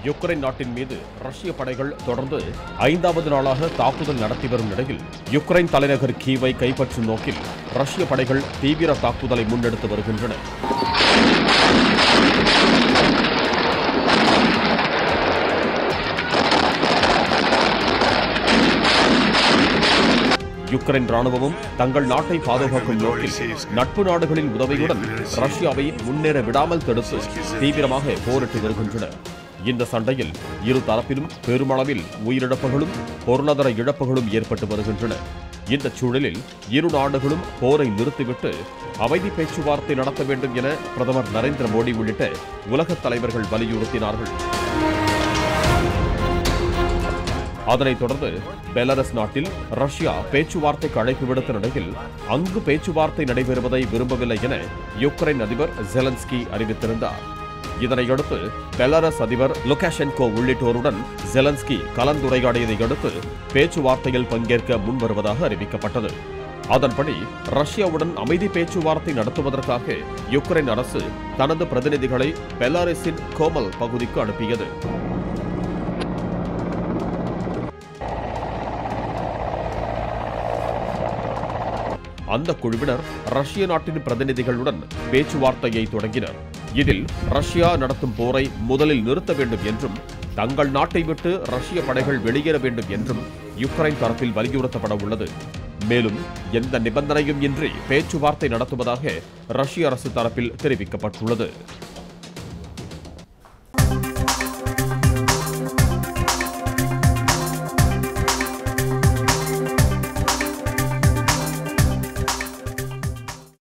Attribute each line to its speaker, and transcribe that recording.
Speaker 1: Ukraine நாட்டின் மீது ரஷ்ய படைகள் தொடர்ந்து ஐந்தாவது நாளாக தாக்குதல் நடத்தி வரும் நிலையில் யுக்ரைன் தலைநகர் கீவை கைப்பற்றும் நோக்கில் ரஷ்ய படைகள் தீவிர தாக்குதலை முன்னெடுத்து வருகின்றன யுக்ரைன் ராணுவமும் தங்கள் நாட்டை பாதுகாக்கும் நோக்கில் நட்பு நாடுகளின் உதவியுடன் ரஷ்யாவை முன்னேற விடாமல் தடுத்து தீவிரமாக போரிட்டு வருகின்றன இந்த சண்டையில் இரு தரப்பிலும் பெருமளவில் உயிரிழப்புகளும் பொருளாதார இழப்புகளும் ஏற்பட்டு வருகின்றன இந்த சூழலில் இரு நாடுகளும் போரை நிறுத்திவிட்டு அமைதி பேச்சுவார்த்தை நடத்த வேண்டும் என பிரதமர் நரேந்திர மோடி உள்ளிட்ட உலகத் தலைவர்கள் வலியுறுத்தினார்கள் அதனைத் தொடர்ந்து பெலாரஸ் நாட்டில் ரஷ்யா பேச்சுவார்த்தைக்கு அழைப்பு விடுத்த நிலையில் அங்கு பேச்சுவார்த்தை நடைபெறுவதை விரும்பவில்லை என யுக்ரைன் அதிபர் ஜெலன்ஸ்கி அறிவித்திருந்தார் இதனையடுத்து பெலாரஸ் அதிபர் லுகாஷென்கோ உள்ளிட்டோருடன் ஜெலன்ஸ்கி கலந்துரையாடியதை அடுத்து பேச்சுவார்த்தையில் பங்கேற்க முன்வருவதாக அறிவிக்கப்பட்டது அதன்படி ரஷ்யாவுடன் அமைதி பேச்சுவார்த்தை நடத்துவதற்காக யுக்ரைன் அரசு தனது பிரதிநிதிகளை பெலாரஸின் கோமல் பகுதிக்கு அனுப்பியது அந்த குழுவினர் ரஷ்ய நாட்டின் பிரதிநிதிகளுடன் பேச்சுவார்த்தையை தொடங்கினர் இதில் ரஷ்யா நடத்தும் போரை முதலில் நிறுத்த வேண்டும் என்றும் தங்கள் நாட்டை விட்டு ரஷ்ய படைகள் வெளியேற வேண்டும் என்றும் யுக்ரைன் தரப்பில் வலியுறுத்தப்பட உள்ளது மேலும் எந்த நிபந்தனையும் இன்றி பேச்சுவார்த்தை நடத்துவதாக ரஷ்ய அரசு தரப்பில் தெரிவிக்கப்பட்டுள்ளது